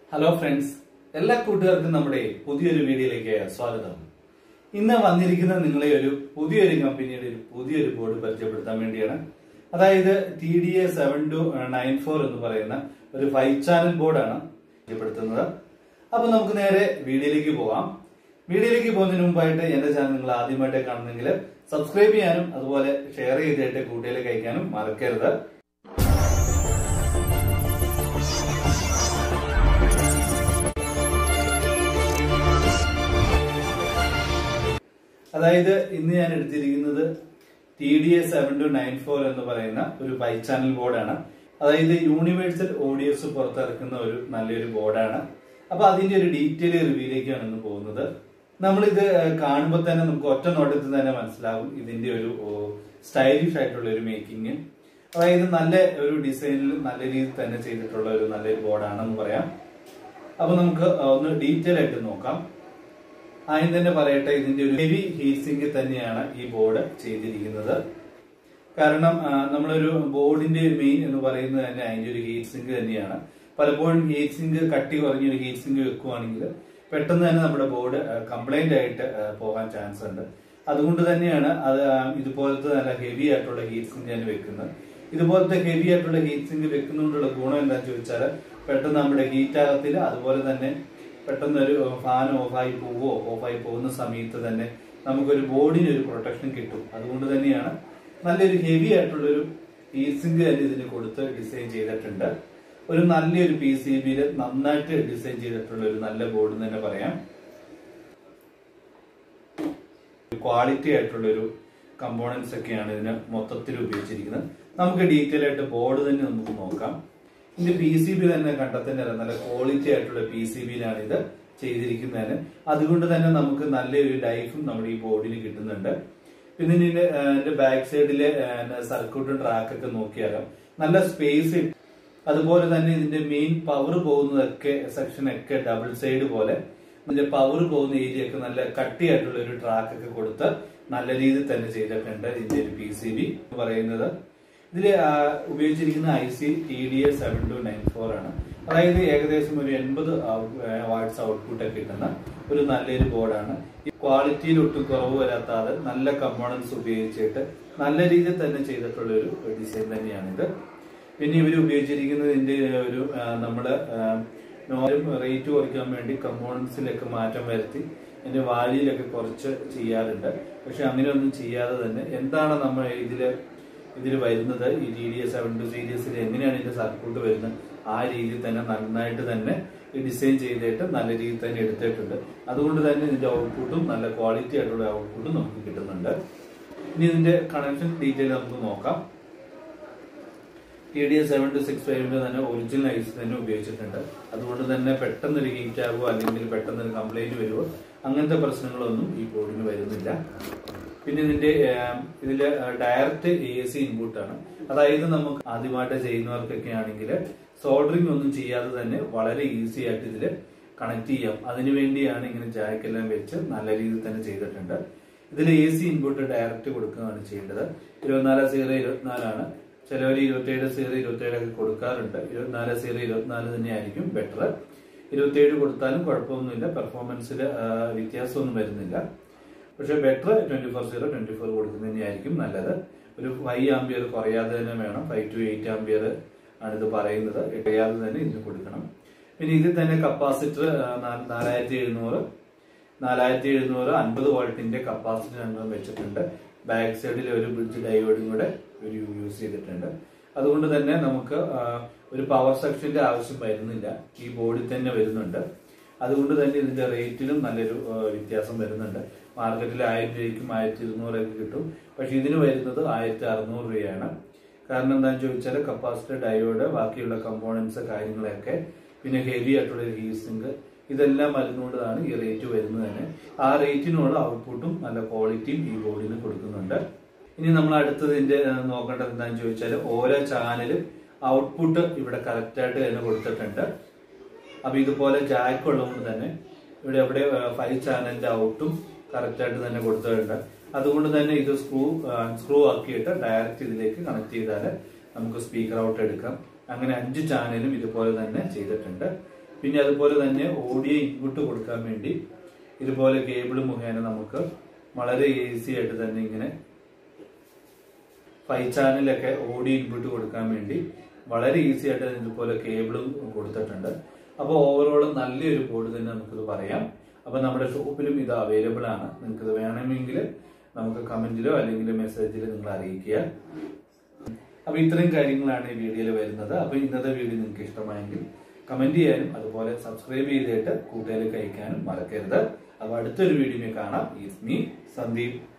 hello friends എല്ലാ കൂട്ടുകാർക്കും നമ്മുടെ പുതിയൊരു വീഡിയോയിലേക്ക് സ്വാഗതം ഇന്ന് വന്നിരിക്കുന്ന നിങ്ങളെ ഒരു പുതിയൊരു കമ്പനിയുടെ ഒരു പുതിയൊരു ബോർഡ് പരിചയപ്പെടുത്താൻ വേണ്ടിയാണ് അതായത് T D A seven two nine four എന്ന് പറയുന്ന ഒരു ഫൈവ് ചാനൽ ബോർഡാണ് പരിചയപ്പെടുത്തുന്നത് അപ്പൊ നമുക്ക് നേരെ വീഡിയോയിലേക്ക് പോകാം വീഡിയോയിലേക്ക് പോകുന്നതിന് മുമ്പായിട്ട് എന്റെ ചാനൽ നിങ്ങൾ ആദ്യമായിട്ട് കാണുന്നെങ്കിൽ സബ്സ്ക്രൈബ് ചെയ്യാനും അതുപോലെ ഷെയർ ചെയ്തിട്ട് കൂട്ടിലേക്ക് അയക്കാനും മറക്കരുത് അതായത് ഇന്ന് ഞാൻ എടുത്തിരിക്കുന്നത് T D A seven two nine four എന്ന് പറയുന്ന ഒരു ഫൈവ് ചാനൽ ബോർഡാണ് അതായത് യൂണിവേഴ്സൽ ഓഡിയോസ് പുറത്തിറക്കുന്ന ഒരു നല്ലൊരു ബോർഡാണ് അപ്പൊ അതിന്റെ ഒരു ഡീറ്റെയിൽ റിവ്യൂയിലേക്കാണ് ഇന്ന് പോകുന്നത് നമ്മളിത് കാണുമ്പോൾ തന്നെ നമുക്ക് ഒറ്റ നോട്ടത്തിൽ തന്നെ മനസ്സിലാവും ഇതിന്റെ ഒരു സ്റ്റൈലിഷ് ആയിട്ടുള്ള ഒരു മേക്കിംഗ് അതായത് നല്ല ഒരു ഡിസൈനിൽ നല്ല രീതിയിൽ തന്നെ ചെയ്തിട്ടുള്ള ഒരു നല്ലൊരു ബോർഡാണെന്ന് പറയാം അപ്പൊ നമുക്ക് ഒന്ന് ഡീറ്റെയിൽ ആയിട്ട് നോക്കാം ആദ്യം തന്നെ പറയട്ടെ ഇതിന്റെ ഒരു ഹെവി ഹീറ്റ് സിങ്ക് തന്നെയാണ് ഈ ബോർഡ് ചെയ്തിരിക്കുന്നത് കാരണം ആ, നമ്മളൊരു ബോർഡിന്റെ മെയിൻ എന്ന് പറയുന്നത് തന്നെ അതിന്റെ ഒരു ഹീറ്റ് സിങ്ക് തന്നെയാണ് പലപ്പോഴും ഹീറ്റ് സിങ്ക് കട്ടി കുറഞ്ഞൊരു ഹീറ്റ് സിങ്ക് വെക്കുവാണെങ്കിൽ പെട്ടെന്ന് തന്നെ നമ്മുടെ ബോർഡ് കംപ്ലൈന്റ് ആയിട്ട് ആ, പോകാൻ ചാൻസ് ഉണ്ട് അതുകൊണ്ട് തന്നെയാണ് അത് ആ, ഇതുപോലത്തെ നല്ല ഹെവി ആയിട്ടുള്ള ഹീറ്റ് സിങ്ക് തന്നെ വെക്കുന്നത് ഇതുപോലത്തെ ഹെവി ആയിട്ടുള്ള ഹീറ്റ് സിങ്ക് വെക്കുന്നതുകൊണ്ടുള്ള ഗുണം എന്താണെന്ന് ചോദിച്ചാൽ പെട്ടെന്ന് നമ്മുടെ ഹീറ്റ് ആകത്തില്ല അതുപോലെ തന്നെ പെട്ടെന്ന് ഒരു ഫാൻ ഓഫായി പോവോ ഓഫായി പോകുന്ന സമയത്ത് തന്നെ നമുക്കൊരു ബോഡിന് ഒരു പ്രൊട്ടക്ഷൻ കിട്ടും അതുകൊണ്ട് തന്നെയാണ് നല്ലൊരു ഹെവി ആയിട്ടുള്ളൊരു ഹീറ്റ് സിങ്ക് തന്നെ ഇതിന് കൊടുത്ത് ഡിസൈൻ ചെയ്തിട്ടുണ്ട് ഒരു നല്ലൊരു പി സി ബിയിൽ നന്നായിട്ട് ഡിസൈൻ ചെയ്തിട്ടുള്ള ഒരു നല്ല ബോർഡ് എന്ന് തന്നെ പറയാം ക്വാളിറ്റി ആയിട്ടുള്ള ഒരു കമ്പോണൻസ് ഒക്കെയാണ് ഇതിന് മൊത്തത്തിൽ ഉപയോഗിച്ചിരിക്കുന്നത് നമുക്ക് ഡീറ്റെയിൽ ആയിട്ട് ബോർഡ് തന്നെ നമുക്ക് നോക്കാം ഇതിന്റെ പി സി ബി തന്നെ കണ്ടെത്തുന്ന നല്ല ക്വാളിറ്റി ആയിട്ടുള്ള പി സി ബിയിലാണ് ഇത് ചെയ്തിരിക്കുന്നതിന് അതുകൊണ്ട് തന്നെ നമുക്ക് നല്ലൊരു ലൈഫും നമ്മുടെ ഈ ബോർഡിന് കിട്ടുന്നുണ്ട് പിന്നെ ഇതിന്റെ ആ, ഇതിന്റെ ബാക്ക് സൈഡിലെ സർക്യൂട്ടും ട്രാക്ക് ഒക്കെ നോക്കിയാലോ നല്ല സ്പേസ് അതുപോലെ തന്നെ ഇതിന്റെ മെയിൻ പവർ പോകുന്നതൊക്കെ സെക്ഷൻ ഒക്കെ ഡബിൾ സൈഡ് പോലെ ഇതിന്റെ പവർ പോകുന്ന ഏരിയ ഒക്കെ നല്ല കട്ടിയായിട്ടുള്ള ഒരു ട്രാക്ക് ഒക്കെ കൊടുത്ത് നല്ല രീതിയിൽ തന്നെ ചെയ്തിട്ടുണ്ട് ഇതിന്റെ ഒരു പി സി ബി പറയുന്നത് ഇതിൽ ഉപയോഗിച്ചിരിക്കുന്ന I C T D A seven two nine four ആണ് അതായത് ഏകദേശം ഒരു എൺപത് വാട്ട്സ് ഔട്ട്പുട്ട് ഒക്കെ കിട്ടുന്ന ഒരു നല്ലൊരു ബോർഡാണ് ഈ ക്വാളിറ്റിയിൽ ഒട്ടും കുറവ് വരാത്താതെ നല്ല കമ്പോണൻസ് ഉപയോഗിച്ചിട്ട് നല്ല രീതിയിൽ തന്നെ ചെയ്തിട്ടുള്ള ഒരു ഡിസൈൻ തന്നെയാണിത് പിന്നെ ഇവർ ഉപയോഗിച്ചിരിക്കുന്നത് ഇതിന്റെ ഒരു ആ, നമ്മള് നോരും റേറ്റ് കുറയ്ക്കാൻ വേണ്ടി കമ്പോണൻസിലൊക്കെ മാറ്റം വരുത്തി ഇതിന്റെ വാല്യൂലൊക്കെ കുറച്ച് ചെയ്യാറുണ്ട് പക്ഷെ അങ്ങനെയൊന്നും ചെയ്യാതെ തന്നെ എന്താണ് നമ്മൾ ഇതില് ഇതിൽ വരുന്നത് ഈ T D S seven two സീരീസിൽ എങ്ങനെയാണ് ഇതിന്റെ സർക്യൂട്ട് വരുന്നത് ആ രീതിയിൽ തന്നെ നന്നായിട്ട് തന്നെ ഈ ഡിസൈൻ ചെയ്തിട്ട് നല്ല രീതിയിൽ തന്നെ എടുത്തിട്ടുണ്ട് അതുകൊണ്ട് തന്നെ ഇതിന്റെ ഔട്ട്പുട്ടും നല്ല ക്വാളിറ്റി ആയിട്ടുള്ള ഔട്ട്പുട്ടും നമുക്ക് കിട്ടുന്നുണ്ട് ഇനി ഇതിന്റെ കണക്ഷൻ ഡീറ്റെയിൽ നമുക്ക് നോക്കാം T D S seven two six ഫൈവിന്റെ തന്നെ ഒറിജിനൽ ഐസ് തന്നെ ഉപയോഗിച്ചിട്ടുണ്ട് അതുകൊണ്ട് തന്നെ പെട്ടെന്ന് ഒരു ഹീറ്റ് ആകുമോ അല്ലെങ്കിൽ പെട്ടെന്ന് ഒരു കംപ്ലൈന്റ് വരുമോ അങ്ങനത്തെ പ്രശ്നങ്ങളൊന്നും ഈ ബോർഡിന് വരുന്നില്ല പിന്നെ ഇതിന്റെ ഏം, ഇതില് ഡയറക്റ്റ് എ സി ഇൻപുട്ട് ആണ് അതായത് നമുക്ക് ആദ്യമായിട്ട് ചെയ്യുന്നവർക്കൊക്കെ ആണെങ്കിൽ സോൾഡറിംഗ് ഒന്നും ചെയ്യാതെ തന്നെ വളരെ ഈസി ആയിട്ട് ഇതിൽ കണക്ട് ചെയ്യാം അതിനു വേണ്ടിയാണ് ഇങ്ങനെ ജാക്കെല്ലാം വെച്ച് നല്ല രീതിയിൽ തന്നെ ചെയ്തിട്ടുണ്ട് ഇതിൽ എ സി ഇൻപുട്ട് ഡയറക്റ്റ് കൊടുക്കുകയാണ് ചെയ്യേണ്ടത് ഇരുപത്തിനാല് സീറോ ഇരുപത്തിനാലാണ് ചിലവർ ഇരുപത്തിയേഴ് സീറോ ഇരുപത്തിയേഴ് ഒക്കെ കൊടുക്കാറുണ്ട് ഇരുപത്തിനാല് സീറോ ഇരുപത്തിനാല് തന്നെയായിരിക്കും ബെറ്റർ ഇരുപത്തിയേഴ് കൊടുത്താലും കുഴപ്പമൊന്നുമില്ല പെർഫോമൻസിൽ വ്യത്യാസമൊന്നും വരുന്നില്ല പക്ഷെ better twenty four zero twenty four കൊടുക്കുന്നത് തന്നെയായിരിക്കും നല്ലത് ഒരു ഫൈവ് ആംബിയർ കുറയാതെ തന്നെ വേണം ഫൈവ് ടു എയ്റ്റ് ആംബിയർ ആണ് ഇത് പറയുന്നത് കുറയാതെ തന്നെ ഇതിന് കൊടുക്കണം പിന്നെ ഇതിൽ തന്നെ കപ്പാസിറ്റർ നാലായിരത്തി എഴുന്നൂറ് നാലായിരത്തി എഴുന്നൂറ് അൻപത് വോൾട്ടിന്റെ കപ്പാസിറ്റർ നമ്മൾ വെച്ചിട്ടുണ്ട് ബാക്ക് സൈഡിൽ ഒരു ബ്രിഡ്ജ് ഡയോഡും കൂടെ ഒരു യൂസ് ചെയ്തിട്ടുണ്ട് അതുകൊണ്ട് തന്നെ നമുക്ക് ആ, ഒരു പവർ സെക്ഷന്റെ ആവശ്യം വരുന്നില്ല ഈ ബോർഡിൽ തന്നെ വരുന്നുണ്ട് അതുകൊണ്ട് തന്നെ ഇതിന്റെ റേറ്റിലും നല്ലൊരു ആ, വ്യത്യാസം വരുന്നുണ്ട് മാർക്കറ്റിൽ ആയിരം രൂപയ്ക്കും ആയിരത്തി ഇരുന്നൂറൊക്കെ കിട്ടും പക്ഷെ ഇതിന് വരുന്നത് ആയിരത്തി അറുന്നൂറ് രൂപയാണ് കാരണം എന്താണെന്ന് ചോദിച്ചാൽ കപ്പാസിറ്റർ ഡയോഡ് ബാക്കിയുള്ള കമ്പോണൻസ് കാര്യങ്ങളൊക്കെ പിന്നെ ഹെവി ആയിട്ടുള്ള ഒരു ഹീറ്റ് സിങ്ക് ഇതെല്ലാം വരുന്നതുകൊണ്ടാണ് ഈ റേറ്റ് വരുന്നത് തന്നെ ആ റേറ്റിനുള്ള ഔട്ട്പുട്ടും നല്ല ക്വാളിറ്റിയും ഈ ബോർഡിന് കൊടുക്കുന്നുണ്ട് ഇനി നമ്മൾ അടുത്തതിന്റെ ആ, നോക്കേണ്ടത് എന്താണെന്ന് ചോദിച്ചാൽ ഓരോ ചാനലും ഔട്ട്പുട്ട് ഇവിടെ കറക്റ്റ് ആയിട്ട് തന്നെ കൊടുത്തിട്ടുണ്ട് അപ്പൊ ഇതുപോലെ ജാക്ക് ഉള്ളതുകൊണ്ട് തന്നെ ഇവിടെ എവിടെ ഫൈവ് ചാനലിന്റെ ഔട്ടും കറക്റ്റ് ആയിട്ട് തന്നെ കൊടുത്തിട്ടുണ്ട് അതുകൊണ്ട് തന്നെ ഇത് സ്ക്രൂ സ്ക്രൂ ആക്കിയിട്ട് ഡയറക്റ്റ് ഇതിലേക്ക് കണക്ട് ചെയ്താൽ നമുക്ക് സ്പീക്കർ ഔട്ട് എടുക്കാം അങ്ങനെ അഞ്ച് ചാനലും ഇതുപോലെ തന്നെ ചെയ്തിട്ടുണ്ട് പിന്നെ അതുപോലെ തന്നെ ഓഡിയോ ഇൻപുട്ട് കൊടുക്കാൻ വേണ്ടി ഇതുപോലെ കേബിൾ മുഖേന നമുക്ക് വളരെ ഈസി ആയിട്ട് തന്നെ ഇങ്ങനെ ഫൈവ് ചാനലൊക്കെ ഓഡിയോ ഇൻപുട്ട് കൊടുക്കാൻ വേണ്ടി വളരെ ഈസി ആയിട്ട് ഇതുപോലെ കേബിളും കൊടുത്തിട്ടുണ്ട് അപ്പോൾ ഓവറോൾ നല്ലൊരു ബോർഡ് തന്നെ നമുക്കിത് പറയാം അപ്പൊ നമ്മുടെ ഷോപ്പിലും ഇത് അവൈലബിൾ ആണ് നിങ്ങൾക്ക് ഇത് വേണമെങ്കിൽ നമുക്ക് കമന്റിലോ അല്ലെങ്കിൽ മെസ്സേജിലോ നിങ്ങൾ അറിയിക്കുക അപ്പൊ ഇത്രയും കാര്യങ്ങളാണ് ഈ വീഡിയോയിൽ വരുന്നത് അപ്പൊ ഇന്നത്തെ വീഡിയോ നിങ്ങൾക്ക് ഇഷ്ടമായെങ്കിൽ കമന്റ് ചെയ്യാനും അതുപോലെ സബ്സ്ക്രൈബ് ചെയ്തിട്ട് കൂട്ടുകാർക്ക് അയക്കാനും മറക്കരുത് അപ്പൊ അടുത്തൊരു വീഡിയോ കാണാം ഈസ് മീ സന്ദീപ്